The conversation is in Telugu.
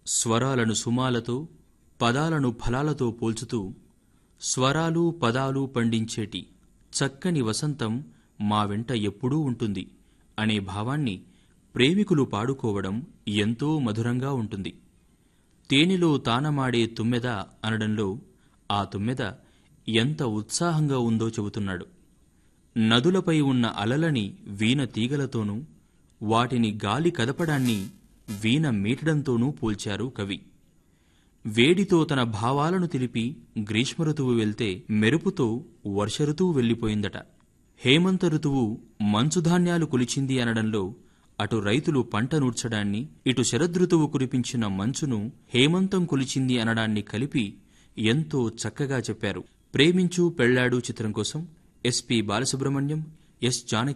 స్వరాలను సుమాలతో పదాలను ఫలాలతో పోల్చుతూ స్వరాలు పదాలు పండించేటి చక్కని వసంతం మా వెంట ఎప్పుడూ ఉంటుంది అనే భావాన్ని ప్రేమికులు పాడుకోవడం ఎంతో మధురంగా ఉంటుంది తేనెలో తానమాడే తుమ్మెద అనడంలో ఆ తుమ్మెద ఎంత ఉత్సాహంగా ఉందో చెబుతున్నాడు నదులపై ఉన్న అలలని వీణ తీగలతోనూ వాటిని గాలి కదపడాన్ని వీణ మీటడంతోనూ పోల్చారు కవి వేడితో తన భావాలను తెలిపి గ్రీష్మ ఋతువు వెళ్తే మెరుపుతో వర్ష ఋతువు వెళ్ళిపోయిందట హేమంత ఋతువు మంచుధాన్యాలు కొలిచింది అనడంలో అటు రైతులు పంట నూర్చడాన్ని ఇటు శరదృతువు కురిపించిన మంచును హేమంతం కొలిచింది అనడాన్ని కలిపి ఎంతో చక్కగా చెప్పారు ప్రేమించు పెళ్లాడు చిత్రం కోసం ఎస్పి బాలసుబ్రహ్మణ్యం ఎస్ జానకి